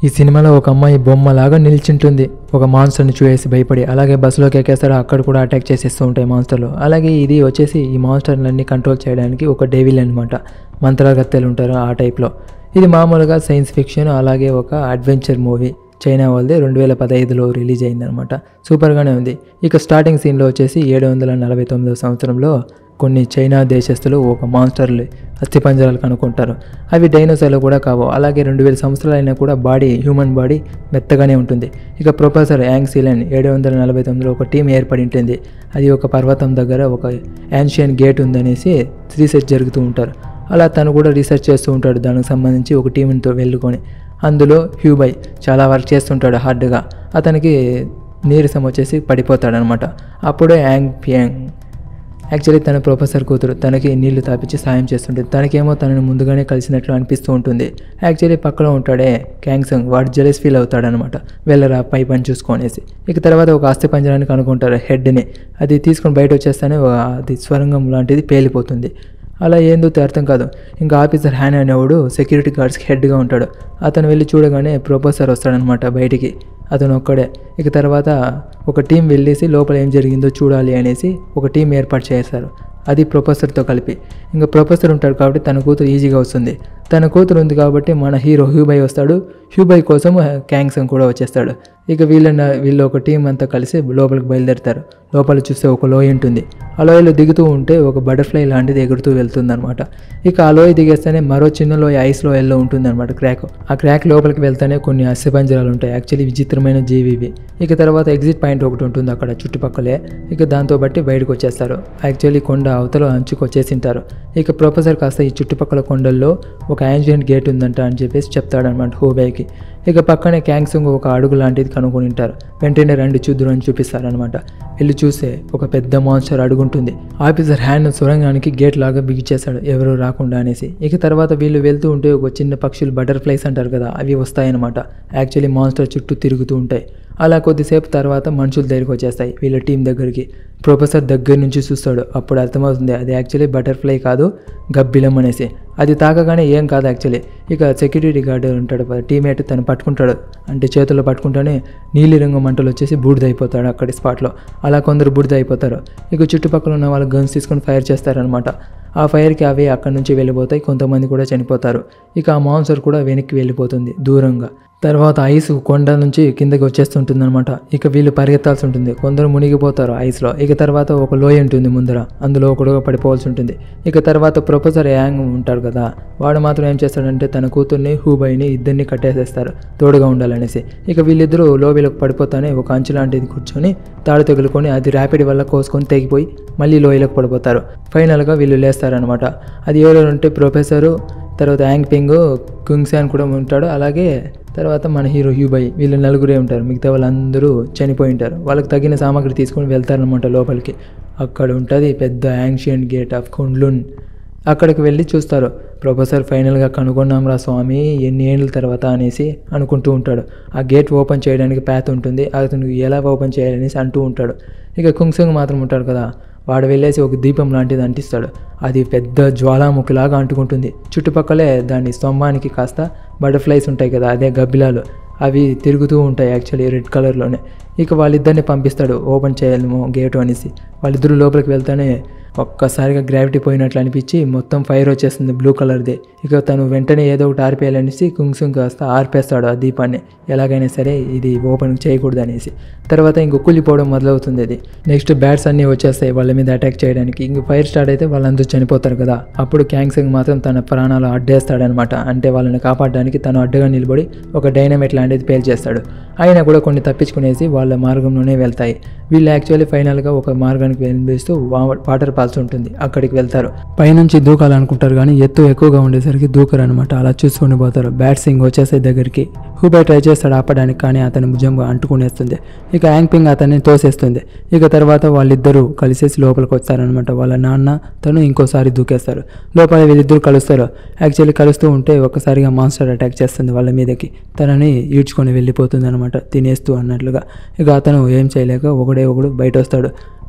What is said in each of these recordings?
ఈ సినిమాలో ఒక అమ్మాయి బొమ్మలాగా నిల్చుంటుంది ఒక మాన్స్టర్ని చూసేసి భయపడి అలాగే బస్సులోకి ఎక్కేస్తారో అక్కడ కూడా అటాక్ చేసేస్తూ ఉంటాయి మాన్స్టర్లు అలాగే ఇది వచ్చేసి ఈ మాన్స్టర్లన్నీ కంట్రోల్ చేయడానికి ఒక డేవిల్ అనమాట మంత్రగత్తెలు ఉంటారు ఆ టైప్లో ఇది మామూలుగా సైన్స్ ఫిక్షన్ అలాగే ఒక అడ్వెంచర్ మూవీ చైనా వాళ్ళది రెండు వేల పదహైదులో రిలీజ్ అయిందనమాట సూపర్గానే ఉంది ఇక స్టార్టింగ్ సీన్లో వచ్చేసి ఏడు వందల నలభై తొమ్మిదో సంవత్సరంలో కొన్ని చైనా దేశస్తులు ఒక మాన్స్టర్లు అస్థిపంజరాలు కనుక్కుంటారు అవి డైనోసార్లు కూడా కావు అలాగే రెండు వేల సంవత్సరాలైనా కూడా బాడీ హ్యూమన్ బాడీ మెత్తగానే ఉంటుంది ఇక ప్రొఫెసర్ యాంగ్ సీలన్ ఏడు వందల నలభై తొమ్మిదిలో ఒక టీం ఏర్పడి ఉంటుంది అది ఒక పర్వతం దగ్గర ఒక యాన్షియన్ గేట్ ఉందనేసి రీసెర్చ్ జరుగుతూ ఉంటారు అలా తను కూడా రీసెర్చ్ చేస్తూ ఉంటాడు దానికి సంబంధించి ఒక టీంతో వెళ్ళుకొని అందులో హ్యూబై చాలా వర్క్ చేస్తుంటాడు హార్డ్గా అతనికి నీరసం వచ్చేసి పడిపోతాడనమాట అప్పుడే యాంగ్ పియాంగ్ యాక్చువల్లీ తన ప్రొఫెసర్ కూతురు తనకి నీళ్లు తాపించి సాయం చేస్తుంటుంది తనకేమో తనని ముందుగానే కలిసినట్లు అనిపిస్తూ ఉంటుంది యాక్చువల్లీ పక్కలో ఉంటాడే క్యాంగ్సంగ్ వాడు జెలస్ ఫీల్ అవుతాడనమాట వెళ్ళరా పై పని చూసుకొనేసి ఇక తర్వాత ఒక అస్థి పంజరానికి అనుకుంటారు హెడ్ని అది తీసుకొని బయట వచ్చేస్తానే ఒక- అది స్వరంగం లాంటిది పేలిపోతుంది అలా ఏందో అర్థం కాదు ఇంకా ఆఫీసర్ హ్యాన్ అనేవాడు సెక్యూరిటీ గార్డ్స్కి హెడ్గా ఉంటాడు అతను వెళ్ళి చూడగానే ప్రొఫెసర్ వస్తాడనమాట బయటికి అతను ఒక్కడే ఇక తర్వాత ఒక టీం వెళ్ళేసి లోపల ఏం జరిగిందో చూడాలి అనేసి ఒక టీం ఏర్పాటు చేశారు అది ప్రొఫెసర్తో కలిపి ఇంకా ప్రొఫెసర్ ఉంటాడు కాబట్టి తన కూతురు ఈజీగా వస్తుంది తన కూతురు ఉంది కాబట్టి మన హీరో హ్యూబై వస్తాడు హ్యూబై కోసం క్యాంగ్సంగ్ కూడా వచ్చేస్తాడు ఇక వీళ్ళ వీళ్ళు ఒక టీం అంతా కలిసి లోపలికి బయలుదేరుతారు లోపల చూస్తే ఒక లోయ ఉంటుంది ఆ లోయలో దిగుతూ ఉంటే ఒక బటర్ఫ్లై లాంటిది ఎగురుతూ వెళ్తుందన్నమాట ఇక ఆ లోయ దిగేస్తేనే మరో చిన్న లోయ ఐస్ లోయల్లో ఉంటుందన్నమాట క్రాక్ ఆ క్రాక్ లోపలికి వెళ్తేనే కొన్ని అస్థిపంజరాలు ఉంటాయి యాక్చువల్లీ విచిత్రమైన జీవి ఇవి ఇక తర్వాత ఎగ్జిట్ పాయింట్ ఒకటి ఉంటుంది అక్కడ చుట్టుపక్కలే ఇక దాంతో బట్టి బయటకు వచ్చేస్తారు యాక్చువల్లీ కొండ అవతల అంచుకు వచ్చేసింటారు ఇక ప్రొఫెసర్ కాస్త ఈ చుట్టుపక్కల కొండల్లో ఒక యాన్షియంట్ గేట్ ఉందంట అని చెప్పేసి చెప్తాడనమాట హోబైకి ఇక పక్కనే క్యాంగ్సంగ్ ఒక అడుగు లాంటిది కనుక్కొని ఉంటారు వెంటనే రెండు చూద్దురు అని చూపిస్తారనమాట వెళ్ళి చూస్తే ఒక పెద్ద మాన్స్టర్ అడుగుంటుంది ఆఫీసర్ హ్యాండ్ సొరంగానికి గేట్ లాగా బిగిచేశాడు ఎవరు రాకుండా అనేసి ఇక తర్వాత వీళ్ళు వెళ్తూ ఉంటే ఒక చిన్న పక్షులు బటర్ఫ్లైస్ అంటారు కదా అవి వస్తాయన్నమాట యాక్చువల్లీ మాన్స్టర్ చుట్టూ తిరుగుతూ ఉంటాయి అలా కొద్దిసేపు తర్వాత మనుషుల దగ్గరికి వచ్చేస్తాయి వీళ్ళ టీం దగ్గరికి ప్రొఫెసర్ దగ్గర నుంచి చూస్తాడు అప్పుడు అర్థమవుతుంది అది యాక్చువల్లీ బటర్ఫ్లై కాదు గబ్బిలం అనేసి అది తాకగానే ఏం కాదు యాక్చువల్లీ ఇక సెక్యూరిటీ గార్డు ఉంటాడు టీమేట్ తను పట్టుకుంటాడు అంటే చేతుల్లో పట్టుకుంటానే నీలి రంగు మంటలు వచ్చేసి బూడిదైపోతాడు అక్కడి స్పాట్లో అలా కొందరు బూడిదైపోతారు ఇక చుట్టుపక్కల ఉన్న వాళ్ళు గన్స్ తీసుకొని ఫైర్ చేస్తారనమాట ఆ ఫైర్కి అవి అక్కడి నుంచి వెళ్ళిపోతాయి కొంతమంది కూడా చనిపోతారు ఇక ఆ మాన్సర్ కూడా వెనక్కి వెళ్ళిపోతుంది దూరంగా తర్వాత ఐస్ కొండ నుంచి కిందకి వచ్చేస్తుంటుంది అనమాట ఇక వీళ్ళు పరిగెత్తాల్సి ఉంటుంది కొందరు మునిగిపోతారు ఐస్లో ఇక తర్వాత ఒక లోయ ఉంటుంది ముందర అందులో ఒకడుగా పడిపోవాల్సి ఉంటుంది ఇక తర్వాత ప్రొఫెసర్ యాంగ్ ఉంటాడు కదా వాడు మాత్రం ఏం చేస్తాడంటే తన కూతుర్ని హూబైని ఇద్దరిని కట్టేసేస్తారు తోడుగా ఉండాలనేసి ఇక వీళ్ళిద్దరూ లోయలోకి పడిపోతానే ఒక అంచు లాంటిది కూర్చొని తాడు తగులుకొని అది ర్యాపిడ్ వల్ల కోసుకొని తెగిపోయి మళ్ళీ లోయలోకి పడిపోతారు ఫైనల్గా వీళ్ళు లేస్తారనమాట అది ఎవరెవరు ఉంటే ప్రొఫెసరు తర్వాత యాంగ్ పింగ్ కుంగ్సాన్ కూడా ఉంటాడు అలాగే తర్వాత మన హీరో హ్యూబై వీళ్ళు నలుగురే ఉంటారు మిగతా వాళ్ళందరూ చనిపోయి ఉంటారు వాళ్ళకి తగిన సామాగ్రి తీసుకొని వెళ్తారనమాట లోపలికి అక్కడ ఉంటుంది పెద్ద యాంషియంట్ గేట్ ఆఫ్ కుండ్లున్ అక్కడికి వెళ్ళి చూస్తారు ప్రొఫెసర్ ఫైనల్గా కనుగొన్నాం రా స్వామి ఎన్ని ఏళ్ళ తర్వాత అనేసి అనుకుంటూ ఉంటాడు ఆ గేట్ ఓపెన్ చేయడానికి ప్యాత్ ఉంటుంది అతను ఎలా ఓపెన్ చేయాలనేసి అంటూ ఉంటాడు ఇక కుంగ్సంగ్ మాత్రం ఉంటాడు కదా వాడు వెళ్ళేసి ఒక దీపం లాంటిది అంటిస్తాడు అది పెద్ద జ్వాలాముఖిలాగా అంటుకుంటుంది చుట్టుపక్కలే దాని స్తంభానికి కాస్త బటర్ఫ్లైస్ ఉంటాయి కదా అదే గబ్బిలాలు అవి తిరుగుతూ ఉంటాయి యాక్చువల్లీ రెడ్ కలర్లోనే ఇక వాళ్ళిద్దరిని పంపిస్తాడు ఓపెన్ చేయాలేమో గేటు అనేసి వాళ్ళిద్దరూ లోపలికి వెళ్తానే ఒక్కసారిగా గ్రావిటీ పోయినట్లు అనిపించి మొత్తం ఫైర్ వచ్చేస్తుంది బ్లూ కలర్ది ఇక తను వెంటనే ఏదో ఒకటి ఆర్పేయాలనేసి కుంగ్సుంగ్ కాస్త ఆర్పేస్తాడు ఆ దీపాన్ని ఎలాగైనా సరే ఇది ఓపెన్ చేయకూడదు అనేసి తర్వాత ఇంక కుళ్ళిపోవడం మొదలవుతుంది అది నెక్స్ట్ బ్యాట్స్ అన్నీ వచ్చేస్తాయి వాళ్ళ మీద అటాక్ చేయడానికి ఇంక ఫైర్ స్టార్ట్ అయితే వాళ్ళందరూ చనిపోతారు కదా అప్పుడు క్యాంగ్సింగ్ మాత్రం తన ప్రాణాలు అడ్డేస్తాడనమాట అంటే వాళ్ళని కాపాడడానికి తను అడ్డుగా నిలబడి ఒక డైనమైట్ లాంటిది పేల్చేస్తాడు అయినా కూడా కొన్ని తప్పించుకునేసి వాళ్ళ మార్గంలోనే వెళ్తాయి వీళ్ళు యాక్చువల్లీ ఫైనల్గా ఒక మార్గానికి వెళ్ళిస్తూ వాటర్ ఫాల్స్ ఉంటుంది అక్కడికి వెళ్తారు పైనుంచి దూకాలనుకుంటారు కానీ ఎత్తు ఎక్కువగా ఉండేసరికి దూకరు అనమాట అలా చూసుకొని పోతారు బ్యాట్సింగ్ వచ్చేసే దగ్గరికి హూబై ట్రై చేస్తాడు ఆపడానికి కానీ అతని భుజం అంటుకునేస్తుంది ఇక యాంగ్పింగ్ అతన్ని తోసేస్తుంది ఇక తర్వాత వాళ్ళిద్దరూ కలిసేసి లోపలికి వస్తారనమాట వాళ్ళ నాన్న తను ఇంకోసారి దూకేస్తారు లోపల వీళ్ళిద్దరూ కలుస్తారు యాక్చువల్లీ కలుస్తూ ఉంటే ఒక్కసారిగా మాన్స్టర్ అటాక్ చేస్తుంది వాళ్ళ మీదకి తనని ఈడ్చుకొని వెళ్ళిపోతుంది అనమాట తినేస్తూ అన్నట్లుగా ఇక అతను ఏం చేయలేక ఒకడే ఒకడు బయట వస్తాడు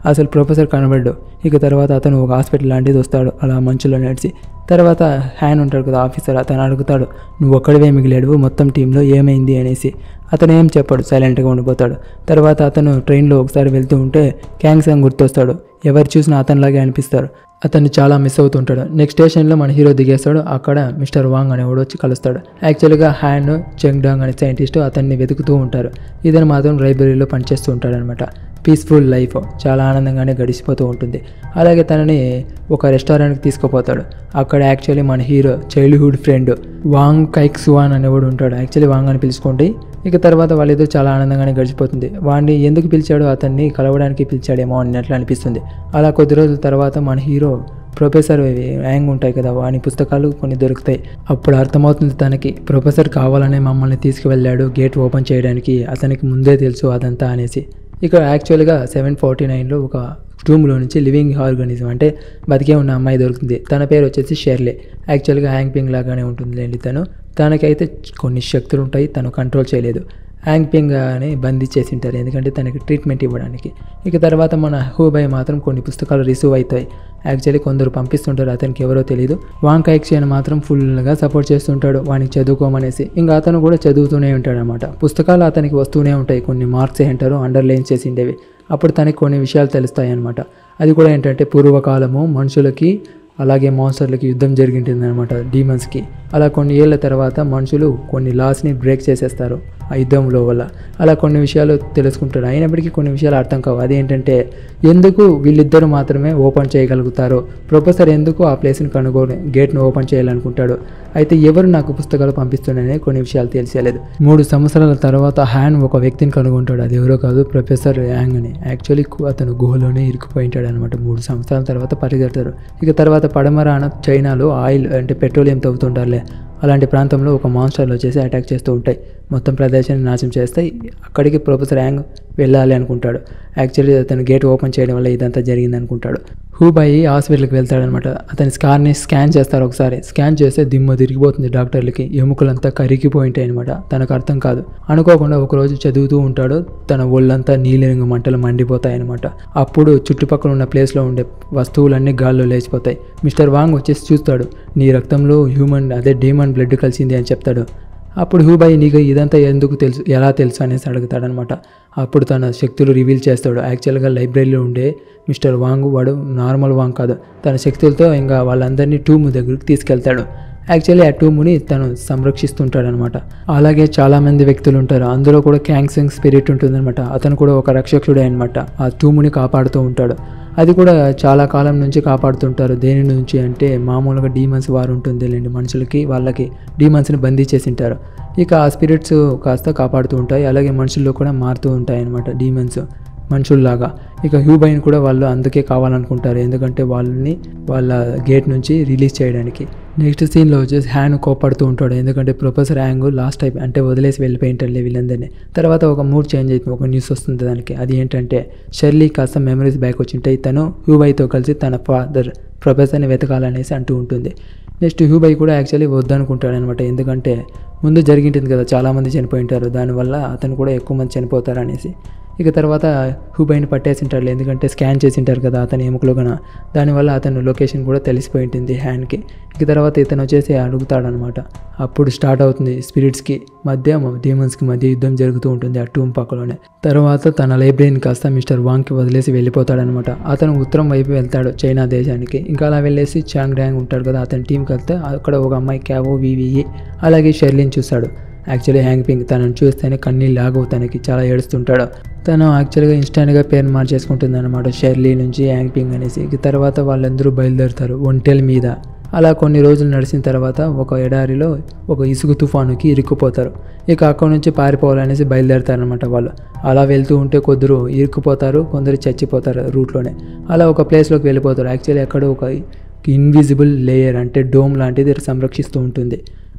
అసలు ప్రొఫెసర్ కనబడ్డు ఇక తర్వాత అతను ఒక హాస్పిటల్ లాంటిది వస్తాడు అలా మంచులో నడిచి తర్వాత హ్యాన్ ఉంటాడు కదా ఆఫీసర్ అతను అడుగుతాడు నువ్వు ఒక్కడివే మిగిలాడు మొత్తం టీంలో ఏమైంది అనేసి అతను ఏం చెప్పాడు సైలెంట్గా ఉండిపోతాడు తర్వాత అతను ట్రైన్లో ఒకసారి వెళ్తూ ఉంటే క్యాంగ్సాంగ్ గుర్తొస్తాడు ఎవరు చూసినా అతనిలాగే అనిపిస్తారు అతన్ని చాలా మిస్ అవుతుంటాడు నెక్స్ట్ స్టేషన్లో మన హీరో దిగేస్తాడు అక్కడ మిస్టర్ వాంగ్ అనేవాడు వచ్చి కలుస్తాడు యాక్చువల్గా హ్యాన్ చెంగ్ డాంగ్ అనే సైంటిస్ట్ అతన్ని వెతుకుతూ ఉంటారు ఇతను మాత్రం లైబ్రరీలో పనిచేస్తూ ఉంటాడు అనమాట పీస్ఫుల్ లైఫ్ చాలా ఆనందంగానే గడిచిపోతూ ఉంటుంది అలాగే తనని ఒక రెస్టారెంట్కి తీసుకుపోతాడు అక్కడ యాక్చువల్లీ మన హీరో చైల్డ్హుడ్ ఫ్రెండ్ వాంగ్ కైక్ సువాన్ అనేవాడు ఉంటాడు యాక్చువల్లీ వాంగ్ అని పిలుచుకోండి ఇక తర్వాత వాళ్ళిద్దరు చాలా ఆనందంగానే గడిచిపోతుంది వాడిని ఎందుకు పిలిచాడో అతన్ని కలవడానికి పిలిచాడేమో అన్నట్లు అనిపిస్తుంది అలా కొద్ది రోజుల తర్వాత మన హీరో ప్రొఫెసర్ యాంగ్ ఉంటాయి కదా వాని పుస్తకాలు కొన్ని దొరుకుతాయి అప్పుడు అర్థమవుతుంది తనకి ప్రొఫెసర్ కావాలనే మమ్మల్ని తీసుకువెళ్ళాడు గేట్ ఓపెన్ చేయడానికి అతనికి ముందే తెలుసు అదంతా అనేసి ఇక్కడ యాక్చువల్గా సెవెన్ ఫార్టీ నైన్లో ఒక రూమ్లో నుంచి లివింగ్ ఆర్గానిజం అంటే బతికే ఉన్న అమ్మాయి దొరుకుతుంది తన పేరు వచ్చేసి షెర్లే యాక్చువల్గా హ్యాంగ్ పింగ్ లాగానే ఉంటుందిలేండి తను తనకైతే కొన్ని శక్తులు ఉంటాయి తను కంట్రోల్ చేయలేదు హ్యాంగ్ పింగ్ అని బంధించేసి ఉంటారు ఎందుకంటే తనకి ట్రీట్మెంట్ ఇవ్వడానికి ఇక తర్వాత మన హూబాయ్ మాత్రం కొన్ని పుస్తకాలు రిసీవ్ అవుతాయి యాక్చువల్లీ కొందరు పంపిస్తుంటారు అతనికి ఎవరో తెలియదు వాంగ్ కైక్షన్ మాత్రం ఫుల్గా సపోర్ట్ చేస్తుంటాడు వానికి చదువుకోమనేసి ఇంకా అతను కూడా చదువుతూనే ఉంటాడు అనమాట పుస్తకాలు అతనికి వస్తూనే ఉంటాయి కొన్ని మార్క్స్ ఏంటారు అండర్లైన్ చేసి ఉండేవి అప్పుడు తనకి కొన్ని విషయాలు తెలుస్తాయి అనమాట అది కూడా ఏంటంటే పూర్వకాలము మనుషులకి అలాగే మాన్స్టర్లకి యుద్ధం జరిగింటుంది అనమాట డీమన్స్కి అలా కొన్ని ఏళ్ళ తర్వాత మనుషులు కొన్ని లాస్ని బ్రేక్ చేసేస్తారు ఆ యుద్ధంలో వల్ల అలా కొన్ని విషయాలు తెలుసుకుంటాడు అయినప్పటికీ కొన్ని విషయాలు అర్థం కావు అదేంటంటే ఎందుకు వీళ్ళిద్దరు మాత్రమే ఓపెన్ చేయగలుగుతారో ప్రొఫెసర్ ఎందుకు ఆ ప్లేస్ని కనుగొని గేట్ను ఓపెన్ చేయాలనుకుంటాడు అయితే ఎవరు నాకు పుస్తకాలు పంపిస్తున్నారనే కొన్ని విషయాలు తెలిసేలేదు మూడు సంవత్సరాల తర్వాత హ్యాన్ ఒక వ్యక్తిని కనుగొంటాడు అది ఎవరో కాదు ప్రొఫెసర్ యాంగ్ అని యాక్చువల్లీ అతను గుహలోనే ఇరుక్కుపోయి ఉంటాడు అనమాట మూడు సంవత్సరాల తర్వాత పరిగెడతారు ఇక తర్వాత పడమరాన చైనాలో ఆయిల్ అంటే పెట్రోలియం తవ్వుతుంటారులే అలాంటి ప్రాంతంలో ఒక మాన్స్టర్లు వచ్చేసి అటాక్ చేస్తూ ఉంటాయి మొత్తం ప్రదేశాన్ని నాశనం చేస్తాయి అక్కడికి ప్రొఫెసర్ యాంగ్ వెళ్ళాలి అనుకుంటాడు యాక్చువల్లీ అతను గేట్ ఓపెన్ చేయడం వల్ల ఇదంతా జరిగింది అనుకుంటాడు హూబాయి హాస్పిటల్కి వెళ్తాడనమాట అతని స్కార్ని స్కాన్ చేస్తారు ఒకసారి స్కాన్ చేస్తే దిమ్మ తిరిగిపోతుంది డాక్టర్లకి ఎముకలంతా కరిగిపోయి ఉంటాయి అనమాట తనకు అర్థం కాదు అనుకోకుండా ఒకరోజు చదువుతూ ఉంటాడు తన ఒళ్ళంతా నీలిరంగు మంటలు మండిపోతాయి అనమాట అప్పుడు చుట్టుపక్కల ఉన్న ప్లేస్లో ఉండే వస్తువులన్నీ గాల్లో లేచిపోతాయి మిస్టర్ వాంగ్ వచ్చేసి చూస్తాడు నీ రక్తంలో హ్యూమన్ అదే డీమన్ బ్లడ్ కలిసింది అని చెప్తాడు అప్పుడు హూబాయి నీకు ఇదంతా ఎందుకు తెలుసు ఎలా తెలుసు అనేసి అడుగుతాడనమాట అప్పుడు తన శక్తులు రివీల్ చేస్తాడు యాక్చువల్గా లైబ్రరీలో ఉండే మిస్టర్ వాంగ్ వాడు నార్మల్ వాంగ్ కాదు తన శక్తులతో ఇంకా వాళ్ళందరినీ టూమ్ దగ్గరికి తీసుకెళ్తాడు యాక్చువల్లీ ఆ టూముని తను సంరక్షిస్తుంటాడు అనమాట అలాగే చాలామంది వ్యక్తులు ఉంటారు అందులో కూడా క్యాంగ్సింగ్ స్పిరిట్ ఉంటుందన్నమాట అతను కూడా ఒక రక్షకుడే అనమాట ఆ టూముని కాపాడుతూ ఉంటాడు అది కూడా చాలా కాలం నుంచి కాపాడుతుంటారు దేని నుంచి అంటే మామూలుగా డీమన్స్ వారు ఉంటుంది లేండి మనుషులకి వాళ్ళకి డీమన్స్ని బంధించేసి ఉంటారు ఇక ఆ స్పిరిట్స్ కాస్త కాపాడుతూ ఉంటాయి అలాగే మనుషుల్లో కూడా మారుతూ ఉంటాయి అనమాట డీమన్స్ మనుషుల్లాగా ఇక హ్యూబైన్ కూడా వాళ్ళు అందుకే కావాలనుకుంటారు ఎందుకంటే వాళ్ళని వాళ్ళ గేట్ నుంచి రిలీజ్ చేయడానికి నెక్స్ట్ సీన్లో వచ్చేసి హ్యాంగ్ కోపడుతూ ఉంటాడు ఎందుకంటే ప్రొఫెసర్ హ్యాంగ్ లాస్ట్ టైం అంటే వదిలేసి వెళ్ళిపోయి ఉంటారులే వీళ్ళందరినీ తర్వాత ఒక మూడ్ చేంజ్ అవుతుంది ఒక న్యూస్ వస్తుంది దానికి అది ఏంటంటే షెర్లీ కాస్త మెమరీస్ బ్యాక్ వచ్చింటాయి తను హ్యూబైతో కలిసి తన ఫాదర్ ప్రొఫెసర్ని వెతకాలనేసి అంటూ ఉంటుంది నెక్స్ట్ హ్యూబై కూడా యాక్చువల్లీ వద్దనుకుంటాడు అనమాట ఎందుకంటే ముందు జరిగింటుంది కదా చాలామంది చనిపోయి ఉంటారు దానివల్ల అతను కూడా ఎక్కువ మంది చనిపోతారు అనేసి ఇక తర్వాత హూబైని పట్టేసి ఉంటారు ఎందుకంటే స్కాన్ చేసి ఉంటారు కదా అతని ఎముకలో కన దానివల్ల అతను లొకేషన్ కూడా తెలిసిపోయి ఉంటుంది హ్యాండ్కి ఇక తర్వాత ఇతను వచ్చేసి అడుగుతాడనమాట అప్పుడు స్టార్ట్ అవుతుంది స్పిరిట్స్కి మధ్య డీమన్స్కి మధ్య యుద్ధం జరుగుతూ ఉంటుంది ఆ టూమ్ పక్కలోనే తర్వాత తన లైబ్రరీని కాస్త మిస్టర్ వాంగ్కి వదిలేసి వెళ్ళిపోతాడనమాట అతను ఉత్తరం వైపు వెళ్తాడు చైనా దేశానికి ఇంకా అలా వెళ్ళేసి చాంగ్ డ్యాంగ్ ఉంటాడు కదా అతని టీంకి వెళ్తే అక్కడ ఒక అమ్మాయి క్యావో వివిఈ అలాగే షెర్లిన్ చూస్తాడు యాక్చువల్లీ హ్యాంగ్ పింగ్ తనను చూస్తేనే కన్నీళ్ళు లాగవు తనకి చాలా ఏడుస్తుంటాడు తను యాక్చువల్గా ఇన్స్టాంట్గా పేరు మార్చేసుకుంటుంది అనమాట షెర్లీ నుంచి హ్యాంగ్ పింగ్ అనేసి ఇక తర్వాత వాళ్ళందరూ బయలుదేరుతారు ఒంటెల మీద అలా కొన్ని రోజులు నడిచిన తర్వాత ఒక ఎడారిలో ఒక ఇసుక తుఫానుకి ఇరుక్కుపోతారు ఇక అక్కడ నుంచి పారిపోవాలనేసి బయలుదేరుతారనమాట వాళ్ళు అలా వెళ్తూ ఉంటే కొందరు ఇరుక్కుపోతారు కొందరు చచ్చిపోతారు రూట్లోనే అలా ఒక ప్లేస్లోకి వెళ్ళిపోతారు యాక్చువల్లీ ఎక్కడో ఒక ఇన్విజిబుల్ లేయర్ అంటే డోమ్ లాంటిది సంరక్షిస్తూ ఉంటుంది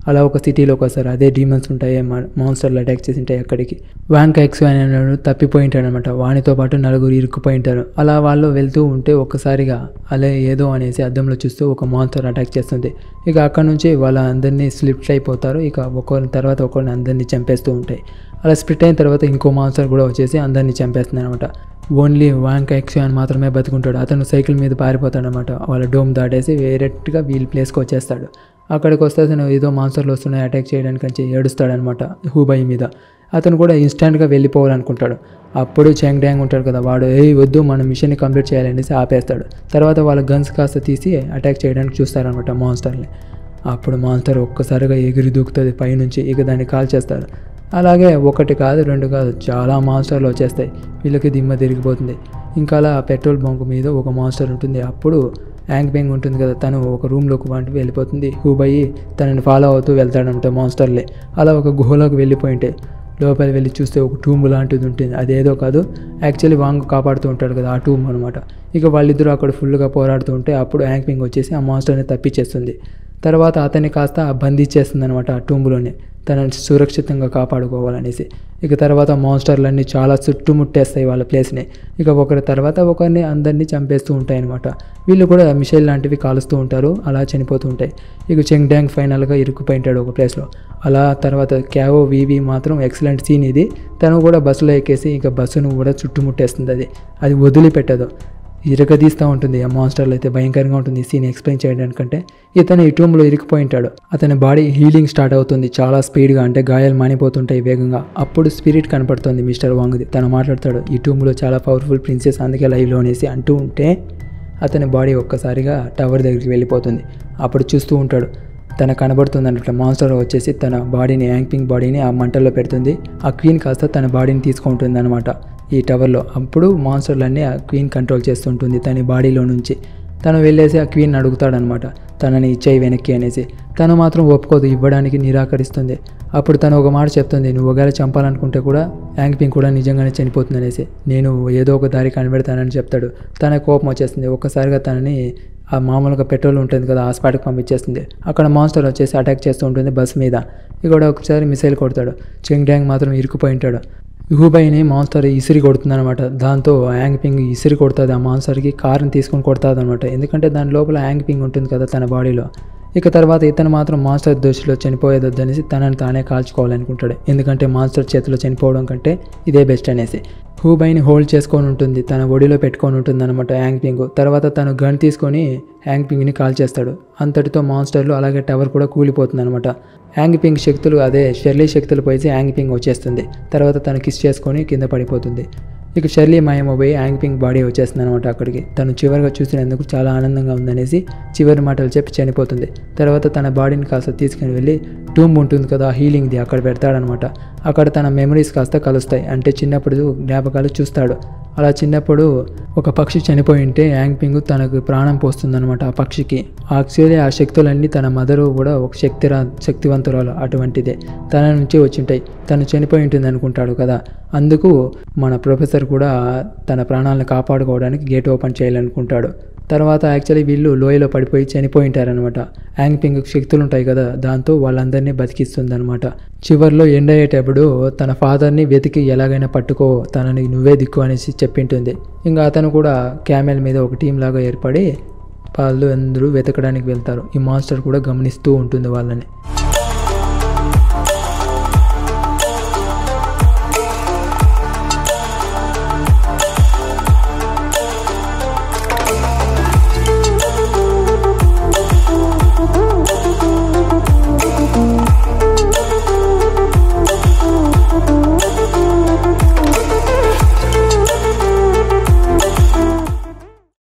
అలా ఒక సిటీలోకి వస్తారు అదే డీమన్స్ ఉంటాయి మాన్స్టర్లు అటాక్ చేసి ఉంటాయి అక్కడికి వ్యాంక్ ఎక్స్ అనేవాడు తప్పిపోయి ఉంటాడు అనమాట వానితో పాటు నలుగురు ఇరుక్కుపోయి ఉంటారు అలా వాళ్ళు వెళ్తూ ఉంటే ఒక్కసారిగా అలా ఏదో అనేసి అద్దంలో చూస్తూ ఒక మాన్స్టర్ అటాక్ చేస్తుంది ఇక అక్కడ నుంచి వాళ్ళ అందరినీ స్లిప్ట్ అయిపోతారు ఇక ఒకరి తర్వాత ఒకరిని అందరినీ చంపేస్తూ ఉంటాయి అలా స్ప్లిట్ అయిన తర్వాత ఇంకో మాన్స్టర్ కూడా వచ్చేసి అందరినీ చంపేస్తుంది అనమాట ఓన్లీ వాంక్ ఎక్స్యాన్ మాత్రమే బతుకుంటాడు అతను సైకిల్ మీద పారిపోతాడు అనమాట వాళ్ళ డోమ్ దాటేసి వేరేట్టుగా వీళ్ళ ప్లేస్కి వచ్చేస్తాడు అక్కడికి వస్తే అతను ఏదో మాన్సర్లు వస్తున్నాయి అటాక్ చేయడానికి అని ఏడుస్తాడనమాట హూబాయి మీద అతను కూడా ఇన్స్టాంట్గా వెళ్ళిపోవాలనుకుంటాడు అప్పుడు చెంగ్ డ్యాంగ్ ఉంటాడు కదా వాడు ఏ వద్దు మన మిషన్ని కంప్లీట్ చేయాలనేసి ఆపేస్తాడు తర్వాత వాళ్ళ గన్స్ కాస్త తీసి అటాక్ చేయడానికి చూస్తారనమాట మాన్స్టర్ని అప్పుడు మాన్స్టర్ ఒక్కసారిగా ఎగిరి దూకుతుంది పైనుంచి ఇక దాన్ని కాల్ చేస్తారు అలాగే ఒకటి కాదు రెండు కాదు చాలా మాన్స్టర్లు వచ్చేస్తాయి వీళ్ళకి దిమ్మ తిరిగిపోతుంది ఇంకా అలా పెట్రోల్ బంక్ మీద ఒక మాన్స్టర్ ఉంటుంది అప్పుడు యాంగ్ బెంగ్ ఉంటుంది కదా తను ఒక రూమ్లోకి వంటి వెళ్ళిపోతుంది హూబయి తనని ఫాలో అవుతూ వెళ్తాడంట మాన్స్టర్లే అలా ఒక గుహలోకి వెళ్ళిపోయింటే లోపలి వెళ్ళి చూస్తే ఒక టూమ్ లాంటిది ఉంటుంది అదేదో కాదు యాక్చువల్లీ వాంగ్ కాపాడుతూ ఉంటాడు కదా ఆ టూమ్ అనమాట ఇక వాళ్ళిద్దరూ అక్కడ ఫుల్గా పోరాడుతూ ఉంటే అప్పుడు యాంగ్ పింగ్ వచ్చేసి ఆ మాన్స్టర్ని తప్పించేస్తుంది తర్వాత అతన్ని కాస్త బంధించేస్తుంది అనమాట ఆ టూంబులోనే తనని సురక్షితంగా కాపాడుకోవాలనేసి ఇక తర్వాత మాన్స్టర్లన్నీ చాలా చుట్టుముట్టేస్తాయి వాళ్ళ ప్లేస్ని ఇక ఒకరి తర్వాత ఒకరిని అందరినీ చంపేస్తూ ఉంటాయి అనమాట వీళ్ళు కూడా మిషైల్ లాంటివి కాలుస్తూ ఉంటారు అలా చనిపోతూ ఉంటాయి ఇక చెంగ్ డ్యాంగ్ ఫైనల్గా ఇరుక్కుపోయింటాడు ఒక ప్లేస్లో అలా తర్వాత క్యావో వీవీ మాత్రం ఎక్సలెంట్ సీన్ ఇది తను కూడా బస్సులో ఎక్కేసి ఇక బస్సును కూడా చుట్టుముట్టేస్తుంది అది అది వదిలిపెట్టదు ఇరగదీస్తూ ఉంటుంది ఆ మాన్స్టర్లు అయితే భయంకరంగా ఉంటుంది ఈ సీన్ ఎక్స్ప్లెయిన్ చేయడానికంటే ఇతను ఈ టూమ్లో ఇరికిపోయి ఉంటాడు అతని బాడీ హీలింగ్ స్టార్ట్ అవుతుంది చాలా స్పీడ్గా అంటే గాయాలు మానిపోతుంటాయి వేగంగా అప్పుడు స్పిరిట్ కనపడుతుంది మిస్టర్ వాంగ్ది తను మాట్లాడతాడు ఈ టూమ్లో చాలా పవర్ఫుల్ ప్రిన్సెస్ అందుకే లైవ్లో అనేసి అంటూ ఉంటే అతని బాడీ ఒక్కసారిగా టవర్ దగ్గరికి వెళ్ళిపోతుంది అప్పుడు చూస్తూ ఉంటాడు తన కనబడుతుంది అన్నట్టు మాన్స్టర్ వచ్చేసి తన బాడీని యాంకింగ్ బాడీని ఆ మంటల్లో పెడుతుంది ఆ క్వీన్ కాస్త తన బాడీని తీసుకుంటుంది అనమాట ఈ టవర్లో అప్పుడు మాన్స్టర్లన్నీ ఆ క్వీన్ కంట్రోల్ చేస్తుంటుంది తన బాడీలో నుంచి తను వెళ్ళేసి ఆ క్వీన్ అడుగుతాడనమాట తనని ఇచ్చేయి వెనక్కి అనేసి తను మాత్రం ఒప్పుకోదు ఇవ్వడానికి నిరాకరిస్తుంది అప్పుడు తను ఒక మాట చెప్తుంది నువ్వు ఒకవేళ చంపాలనుకుంటే కూడా యాంగ్ పింగ్ కూడా నిజంగానే చనిపోతుంది అనేసి నేను ఏదో ఒక దారి కనిపెడతానని చెప్తాడు తన కోపం వచ్చేస్తుంది ఒక్కసారిగా తనని ఆ మామూలుగా పెట్రోల్ ఉంటుంది కదా ఆ స్పాట్కి పంపించేస్తుంది అక్కడ మాన్స్టర్ వచ్చేసి అటాక్ చేస్తూ ఉంటుంది బస్ మీద ఇక్కడ ఒకసారి మిసైల్ కొడతాడు చెంగ్ డ్యాంగ్ మాత్రం ఇరుక్కుపోయి ఉంటాడు హూబైని మాన్స్టర్ ఇసిరి కొడుతుంది అనమాట దాంతో యాంగ్ పింగ్ ఇసిరి కొడుతుంది ఆ మాన్స్టర్కి కార్ని తీసుకొని కొడుతుంది అనమాట ఎందుకంటే దాని లోపల యాంగ్ పింగ్ ఉంటుంది కదా తన బాడీలో ఇక తర్వాత ఇతను మాత్రం మాన్స్టర్ దోషిలో చనిపోయేదొద్దు అనేసి తనని తానే కాల్చుకోవాలనుకుంటాడు ఎందుకంటే మాన్స్టర్ చేతిలో చనిపోవడం కంటే ఇదే బెస్ట్ అనేసి హూబైని హోల్డ్ చేసుకొని ఉంటుంది తన ఒడిలో పెట్టుకొని ఉంటుంది అనమాట యాంగ్ పింగ్ తర్వాత తను గన్ తీసుకొని యాంగ్ పింగ్ని కాల్ చేస్తాడు అంతటితో మాన్స్టర్లు అలాగే టవర్ కూడా కూలిపోతుంది అనమాట యాంగ్ పింగ్ శక్తులు అదే షెర్లీ శక్తులు పోయి యాంగ్ పింగ్ వచ్చేస్తుంది తర్వాత తను కిస్ చేసుకొని కింద పడిపోతుంది ఇక షెర్లీ మాయమోబోయి యాంగ్ పింగ్ బాడీ వచ్చేస్తుంది అనమాట అక్కడికి తను చివరిగా చూసినందుకు చాలా ఆనందంగా ఉందనేసి చివరి మాటలు చెప్పి చనిపోతుంది తర్వాత తన బాడీని కాస్త తీసుకుని వెళ్ళి టూమ్ ఉంటుంది కదా హీలింగ్ది అక్కడ పెడతాడనమాట అక్కడ తన మెమరీస్ కాస్త కలుస్తాయి అంటే చిన్నప్పుడు జ్ఞాపకాలు చూస్తాడు అలా చిన్నప్పుడు ఒక పక్షి చనిపోయి ఉంటే యాంగ్ పింగ్ తనకు ప్రాణం పోస్తుందన్నమాట ఆ పక్షికి యాక్చువల్లీ ఆ శక్తులన్నీ తన మదరు కూడా ఒక శక్తిరా శక్తివంతురాలు అటువంటిదే తన నుంచి వచ్చింటాయి తను చనిపోయి ఉంటుంది అనుకుంటాడు కదా అందుకు మన ప్రొఫెసర్ కూడా తన ప్రాణాలను కాపాడుకోవడానికి గేట్ ఓపెన్ చేయాలనుకుంటాడు తర్వాత యాక్చువల్లీ వీళ్ళు లోయలో పడిపోయి చనిపోయి ఉంటారనమాట యాంగ్ పింగ్ శక్తులు ఉంటాయి కదా దాంతో వాళ్ళందరినీ బతికిస్తుంది అనమాట చివరిలో ఎండ్ అయ్యేటప్పుడు తన ఫాదర్ని వెతికి ఎలాగైనా పట్టుకో తనని నువ్వే దిక్కు అనేసి చెప్పింటుంది ఇంకా అతను కూడా క్యామెల్ మీద ఒక టీం లాగా ఏర్పడి వాళ్ళు అందరూ వెతకడానికి వెళ్తారు ఈ మాస్టర్ కూడా గమనిస్తూ ఉంటుంది వాళ్ళని